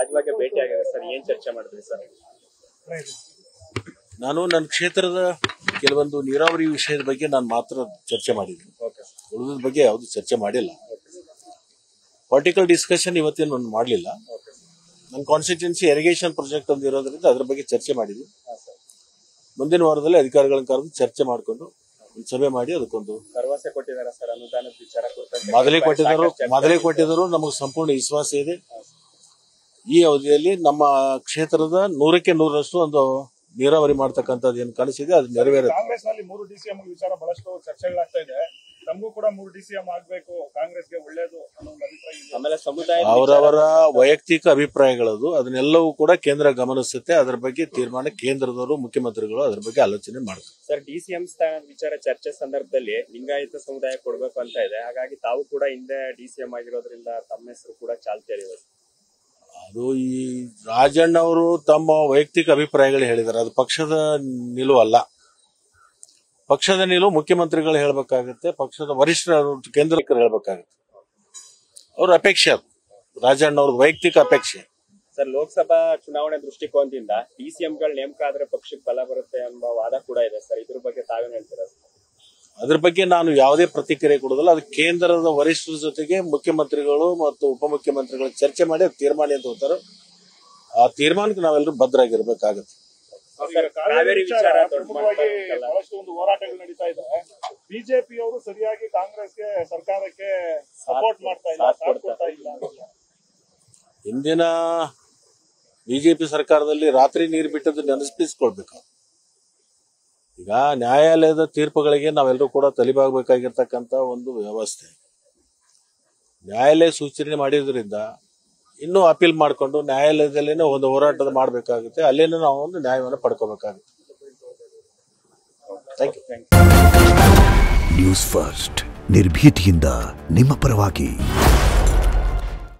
ರಾಜಭಾಗ್ಯ ಭೇಟಿ ಆಗಿದೆ ಸರ್ ಏನ್ ಚರ್ಚೆ ಮಾಡಿದ್ರಿ ಸರ್ ನಾನು ನನ್ನ ಕ್ಷೇತ್ರದ ಕೆಲವೊಂದು ನೀರಾವರಿ ವಿಷಯದ ಬಗ್ಗೆ ನಾನು ಮಾತ್ರ ಚರ್ಚೆ ಮಾಡಿದ್ದೀನಿ ಓಕೆ ಉಳಿದ ಬಗ್ಗೆ ಯಾವುದು ಚರ್ಚೆ ಮಾಡಿಲ್ಲ ಪರ್ಟಿಕಲ್ ಡಿಸ್ಕಷನ್ ಇವತ್ತೇನು ನಾನು ಮಾಡಲಿಲ್ಲ ನನ್ನ ಕಾನ್ಸ್ಟಿಟ್ಯೂನ್ಸಿ ಇರಿಗೇಷನ್ ಪ್ರಾಜೆಕ್ಟ್ ಒಂದು ಇರೋದ್ರಿಂದ ಅದ್ರ ಬಗ್ಗೆ ಚರ್ಚೆ ಮಾಡಿದ್ವಿ ಮುಂದಿನ ವಾರದಲ್ಲಿ ಅಧಿಕಾರಿಗಳನ್ನ ಕರೆದು ಚರ್ಚೆ ಮಾಡಿಕೊಂಡು ಒಂದು ಸಭೆ ಮಾಡಿ ಅದಕ್ಕೊಂದು ಭರವಸೆ ಕೊಟ್ಟಿದ್ದಾರೆ ಸರ್ ಅನುದಾನದ ವಿಚಾರ ಕುರಿತಂತೆ ಮೊದಲೇ ಕೊಟ್ಟಿದ್ದರು ಸಾಕಷ್ಟು ಚರ್ಚೆ ಮೊದಲೇ ಕೊಟ್ಟಿದ್ದರು ನಮಗೆ ಸಂಪೂರ್ಣ ವಿಶ್ವಾಸ ಇದೆ ಈ ಅವಧಿಯಲ್ಲಿ ನಮ್ಮ ಕ್ಷೇತ್ರದ ನೂರಕ್ಕೆ ನೂರರಷ್ಟು ಒಂದು ನೀರಾವರಿ ಮಾಡ್ತಕ್ಕಂಥದ್ದು ಏನು ಕನಸಿದೆ ಅದು ನೆರವೇರುತ್ತೆ ಕಾಂಗ್ರೆಸ್ ನಲ್ಲಿ ಮೂರು ಡಿಸಿಎಂ ವಿಚಾರ ಬಹಳಷ್ಟು ಚರ್ಚೆಗಳಾಗ್ತಾ ಇದೆ ತಮಗೂ ಕೂಡ ಮೂರು ಡಿಸಿಎಂ ಆಗ್ಬೇಕು ಕಾಂಗ್ರೆಸ್ಗೆ ಒಳ್ಳೇದು ಅನ್ನೋ ಒಂದು ಅಭಿಪ್ರಾಯ ಇದೆ ಆಮೇಲೆ ಸಮುದಾಯ ಅವರವರ ವೈಯಕ್ತಿಕ ಅಭಿಪ್ರಾಯಗಳದು ಅದನ್ನೆಲ್ಲವೂ ಕೂಡ ಕೇಂದ್ರ ಗಮನಿಸುತ್ತೆ ಅದರ ಬಗ್ಗೆ ತೀರ್ಮಾನ ಕೇಂದ್ರದವರು ಮುಖ್ಯಮಂತ್ರಿಗಳು ಅದ್ರ ಬಗ್ಗೆ ಆಲೋಚನೆ ಮಾಡ್ತಾರೆ ಸರ್ ಡಿಸಿಎಂ ಸ್ಥಾನದ ವಿಚಾರ ಚರ್ಚೆ ಸಂದರ್ಭದಲ್ಲಿ ಲಿಂಗಾಯತ ಸಮುದಾಯ ಕೊಡ್ಬೇಕು ಅಂತ ಇದೆ ಹಾಗಾಗಿ ತಾವು ಕೂಡ ಹಿಂದೆ ಡಿಸಿಎಂ ಆಗಿರೋದ್ರಿಂದ ತಮ್ಮ ಹೆಸರು ಕೂಡ ಚಾಲ್ತಿಯಲ್ಲಿದೆ ಅದು ಈ ರಾಜಣ್ಣ ಅವರು ತಮ್ಮ ವೈಯಕ್ತಿಕ ಅಭಿಪ್ರಾಯಗಳು ಹೇಳಿದ್ದಾರೆ ಅದು ಪಕ್ಷದ ನಿಲುವು ಅಲ್ಲ ಪಕ್ಷದ ನಿಲುವು ಮುಖ್ಯಮಂತ್ರಿಗಳು ಹೇಳಬೇಕಾಗುತ್ತೆ ಪಕ್ಷದ ವರಿಷ್ಠರು ಕೇಂದ್ರಕ್ಕೆ ಹೇಳಬೇಕಾಗುತ್ತೆ ಅವ್ರ ಅಪೇಕ್ಷೆ ಅದು ರಾಜಣ್ಣ ಅವ್ರ ವೈಯಕ್ತಿಕ ಅಪೇಕ್ಷೆ ಸರ್ ಲೋಕಸಭಾ ಚುನಾವಣೆ ದೃಷ್ಟಿಕೋನದಿಂದ ಡಿಸಿಎಂ ಗಳ ನೇಮಕ ಆದ್ರೆ ಪಕ್ಷಕ್ಕೆ ಬಲ ಬರುತ್ತೆ ಎಂಬ ವಾದ ಕೂಡ ಇದೆ ಸರ್ ಇದ್ರ ಬಗ್ಗೆ ತಾವೇನ್ ಹೇಳ್ತೀರಾ ಅದ್ರ ಬಗ್ಗೆ ನಾನು ಯಾವುದೇ ಪ್ರತಿಕ್ರಿಯೆ ಕೊಡೋದಿಲ್ಲ ಅದು ಕೇಂದ್ರದ ವರಿಷ್ಠರ ಜೊತೆಗೆ ಮುಖ್ಯಮಂತ್ರಿಗಳು ಮತ್ತು ಉಪಮುಖ್ಯಮಂತ್ರಿಗಳು ಚರ್ಚೆ ಮಾಡಿ ಅದು ತೀರ್ಮಾನ ಅಂತ ಹೋಗ್ತಾರೆ ಆ ತೀರ್ಮಾನಕ್ಕೆ ನಾವೆಲ್ಲರೂ ಬದ್ಧರಾಗಿರ್ಬೇಕಾಗತ್ತೆ ಈಗ ಕಾವೇರಿ ವಿಚಾರ ದೊಡ್ಡ ಪ್ರಮುಖವಾಗಿ ಮಾಡ್ಬೇಕಲ್ಲ. ಬಹಳಷ್ಟು ಒಂದು ಹೋರಾಟಗಳು ನಡೀತಾ ಇದೆ ಬಿಜೆಪಿ ಅವರು ಸರಿಯಾಗಿ ಕಾಂಗ್ರೆಸ್ಗೆ ಸರ್ಕಾರಕ್ಕೆ ಸಪೋರ್ಟ್ ಮಾಡ್ತಾ ಇಲ್ಲ ಸಾಥ್ ಸಾಥ್ ಕೊಡ್ತಾ ಕೊಡ್ತಾ ಇಲ್ಲ ಹಿಂದಿನ ಬಿಜೆಪಿ ಸರ್ಕಾರದಲ್ಲಿ ರಾತ್ರಿ ನೀರು ಬಿಟ್ಟದ್ದು ನೆನಪಿಸ್ಕೊಳ್ಬೇಕು ಈಗ ನ್ಯಾಯಾಲಯದ ತೀರ್ಪುಗಳಿಗೆ ನಾವೆಲ್ಲರೂ ಕೂಡ ತಲೆಬಾಗಬೇಕಾಗಿರ್ತಕ್ಕಂಥ ಒಂದು ವ್ಯವಸ್ಥೆ ನ್ಯಾಯಾಲಯ ಸೂಚನೆ ಮಾಡಿದ್ರಿಂದ ಇನ್ನೂ ಅಪೀಲ್ ಮಾಡಿಕೊಂಡು ನ್ಯಾಯಾಲಯದಲ್ಲೇನೆ ಒಂದು ಹೋರಾಟದ ಮಾಡಬೇಕಾಗುತ್ತೆ ಅಲ್ಲೇನೆ ನಾವು ಒಂದು ನ್ಯಾಯವನ್ನು ಪಡ್ಕೋಬೇಕಾಗುತ್ತೆ ಥ್ಯಾಂಕ್ ಯು ನ್ಯೂಸ್ ಫಸ್ಟ್ ನಿರ್ಭೀತಿಯಿಂದ ನಿಮ್ಮ ಪರವಾಗಿ